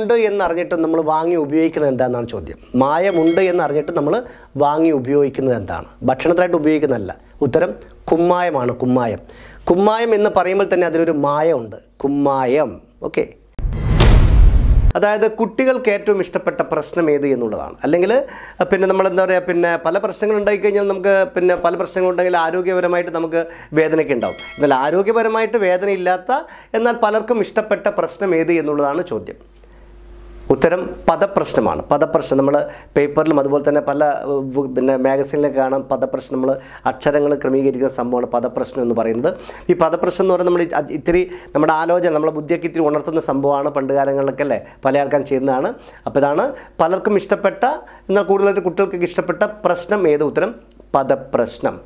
മായമുണ്ട് എന്നറിഞ്ഞിട്ട് നമ്മൾ വാങ്ങി ഉപയോഗിക്കുന്നത് എന്താണെന്നാണ് ചോദ്യം മായമുണ്ട് എന്നറിഞ്ഞിട്ട് നമ്മൾ വാങ്ങി ഉപയോഗിക്കുന്നത് എന്താണ് ഭക്ഷണത്തിനായിട്ട് ഉപയോഗിക്കുന്നതല്ല ഉത്തരം കുമ്മായമാണ് കുമ്മായം കുമ്മായം എന്ന് പറയുമ്പോൾ തന്നെ അതിലൊരു മായമുണ്ട് കുമ്മായം ഓക്കെ അതായത് കുട്ടികൾക്ക് ഏറ്റവും ഇഷ്ടപ്പെട്ട പ്രശ്നം ഏത് എന്നുള്ളതാണ് അല്ലെങ്കിൽ പിന്നെ നമ്മൾ എന്താ പറയുക പിന്നെ പല പ്രശ്നങ്ങൾ ഉണ്ടായിക്കഴിഞ്ഞാൽ നമുക്ക് പിന്നെ പല പ്രശ്നങ്ങളുണ്ടെങ്കിൽ ആരോഗ്യപരമായിട്ട് നമുക്ക് വേദനയൊക്കെ ഉണ്ടാവും എന്നാൽ ആരോഗ്യപരമായിട്ട് വേദനയില്ലാത്ത എന്നാൽ പലർക്കും ഇഷ്ടപ്പെട്ട പ്രശ്നം ഏത് എന്നുള്ളതാണ് ചോദ്യം ഉത്തരം പദപ്രശ്നമാണ് പദപ്രശ്നം നമ്മൾ പേപ്പറിലും അതുപോലെ തന്നെ പല ഏഹ്, വ്- പിന്നെ മാഗസീനിലൊക്കെ കാണാം പദപ്രശ്നം നമ്മൾ അക്ഷരങ്ങൾ ക്രമീകരിക്കുന്ന സംഭവമാണ് പദപ്രശ്നം എന്ന് പറയുന്നത് ഈ പദപ്രശ്നം എന്ന് പറയുന്നത് നമ്മൾ ഈ അ- ഇത്തിരി നമ്മുടെ ആലോചന നമ്മുടെ ബുദ്ധിയൊക്കെ ഇത്തിരി ഉണർത്തുന്ന സംഭവമാണ് പണ്ട് കാലങ്ങളിലൊക്കെ അല്ലേ പല ആൾക്കാരും ചെയ്യുന്നതാണ് അപ്പോൾ ഇതാണ് പലർക്കും ഇഷ്ടപ്പെട്ട എന്നാൽ കൂടുതലായിട്ട് കുട്ടികൾക്കൊക്കെ ഇഷ്ടപ്പെട്ട പ്രശ്നം ഏത് ഉത്തരം പദപ്രശ്നം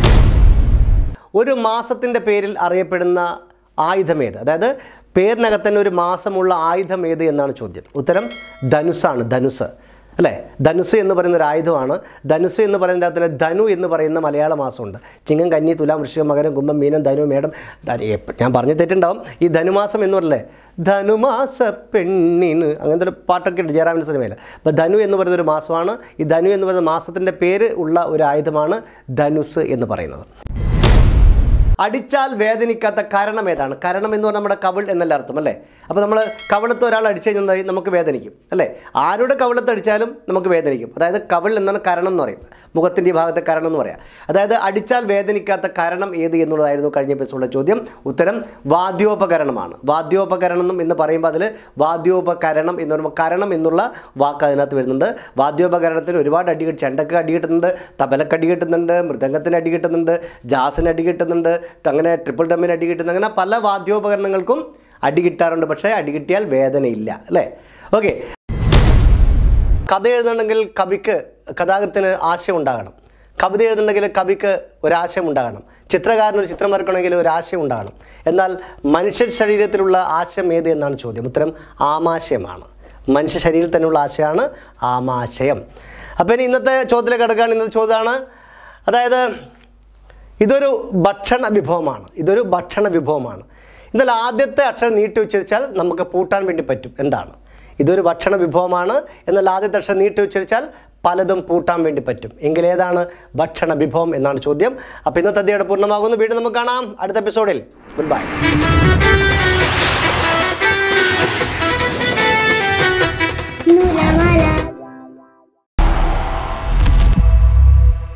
ഒരു മാസത്തിൻ്റെ പേരിൽ അറിയപ്പെടുന്ന ആയുധമേത് അതായത് പേരിനകത്ത് തന്നെ ഒരു മാസമുള്ള ആയുധം ഏത് എന്നാണ് ചോദ്യം ഉത്തരം ധനുസാണ് ധനുസ് അല്ലേ ധനുസ് എന്ന് പറയുന്ന ഒരു ആയുധമാണ് ധനുസ് എന്ന് പറയുന്നതിൻ്റെ അകത്ത് തന്നെ ധനു എന്ന് പറയുന്ന മലയാള മാസമുണ്ട് ചിങ്ങം കന്നി തുലാം വൃശ്ചികം മകരം കുംഭം മീനം ധനു മേടം ധനു- എപ്പ- ഞാൻ പറഞ്ഞു തെറ്റുണ്ടാവും ഈ ധനുമാസം എന്ന് പറയല്ലേ ധനുമാസ പെണ്ണിന് അങ്ങനത്തെ ഒരു പാട്ടൊക്കെ ഉണ്ട് ജയറാമിൻ്റെ സിനിമയിൽ അപ്പോൾ ധനു എന്ന് പറയുന്ന ഒരു മാസമാണ് ഈ ധനു എന്ന് പറയുന്ന മാസത്തിൻ്റെ പേര് ഉള്ള ഒരു ആയുധമാണ് ധനുസ് എന്ന് പറയുന്നത് അടിച്ചാൽ വേദനിക്കാത്ത കരണം ഏതാണ് കരണം എന്ന് പറഞ്ഞാൽ നമ്മുടെ കവിൾ എന്നല്ല അർത്ഥം അല്ലേ അപ്പോൾ നമ്മൾ കവിളത്ത് ഒരാൾ അടിച്ചു കഴിഞ്ഞാൽ നമുക്ക് വേദനിക്കും അല്ലേ ആരുടെ കവിളത്ത് അടിച്ചാലും നമുക്ക് വേദനിക്കും അതായത് കവിൾ എന്നാണ് കരണം എന്ന് പറയും മുഖത്തിൻ്റെ ഈ ഭാഗത്തെ കരണം എന്ന് പറയാം അതായത് അടിച്ചാൽ വേദനിക്കാത്ത കാരണം ഏത് എന്നുള്ളതായിരുന്നു കഴിഞ്ഞ എപ്പിസോഡിലെ ചോദ്യം ഉത്തരം വാദ്യോപകരണമാണ് വാദ്യോപകരണം എന്നും എന്ന് പറയുമ്പോൾ അതിൽ വാദ്യോപകരണം എന്ന് പറയുമ്പോൾ കരണം എന്നുള്ള വാക്ക് അതിനകത്ത് വരുന്നുണ്ട് വാദ്യോപകരണത്തിന് ഒരുപാട് അടി കിട്ടും ചെണ്ടക്ക് അടി കിട്ടുന്നുണ്ട് തബലക്ക് അടി കിട്ടുന്നുണ്ട് മൃദംഗത്തിന് അടി കിട്ടുന്നുണ്ട് ജാസിന് അടി കിട്ടുന്നുണ്ട് അങ്ങനെ ട്രിപ്പിൾ ഡമ്മിന് അടി കിട്ടുന്നുണ്ട് അങ്ങനെ പല വാദ്യോപകരണങ്ങൾക്കും അടി കിട്ടാറുണ്ട് പക്ഷേ അടി കിട്ടിയാൽ വേദനയില്ല അല്ലേ ഓക്കെ കഥ എഴുതണമെങ്കിൽ കവിക്ക് കഥാകൃത്തിന് ആശയം ഉണ്ടാകണം കവിത എഴുതുന്നുണ്ടെങ്കിൽ കവിക്ക് ഒരാശയം ഉണ്ടാകണം ചിത്രകാരന് ഒരു ചിത്രം വരക്കണമെങ്കിൽ ഒരു ആശയം ഉണ്ടാകണം എന്നാൽ മനുഷ്യ ശരീരത്തിലുള്ള ആശയം ഏത് എന്നാണ് ചോദ്യം ഉത്തരം ആമാശയമാണ് മനുഷ്യ ശരീരത്തിൽ തന്നെയുള്ള ആശയമാണ് ആമാശയം അപ്പോൾ ഇനി ഇന്നത്തെ ചോദ്യത്തിലേക്ക് കിടക്കുകയാണ് ഇന്നത്തെ ചോദ്യമാണ് അതായത് ഇതൊരു ഭക്ഷണ വിഭവമാണ് ഇതൊരു ഭക്ഷണ വിഭവമാണ് എന്നാൽ ആദ്യത്തെ അക്ഷരം നീട്ടി ഉച്ചരിച്ചാൽ നമുക്ക് പൂട്ടാൻ വേണ്ടി പറ്റും എന്താണ് ഇതൊരു ഭക്ഷണ വിഭവമാണ് എന്നാൽ ആദ്യത്തെ അക്ഷരം നീട്ടി ഉച്ചരിച്ചാൽ പലതും പൂട്ടാൻ വേണ്ടി പറ്റും എങ്കിൽ ഏതാണ് ഭക്ഷണ വിഭവം എന്നാണ് ചോദ്യം അപ്പോൾ ഇന്നത്തെ അധ്യയുടെ പൂർണ്ണമാകുന്നു വീണ്ടും നമുക്ക് കാണാം അടുത്ത എപ്പിസോഡിൽ ഗുഡ് ബൈ നൂലമാല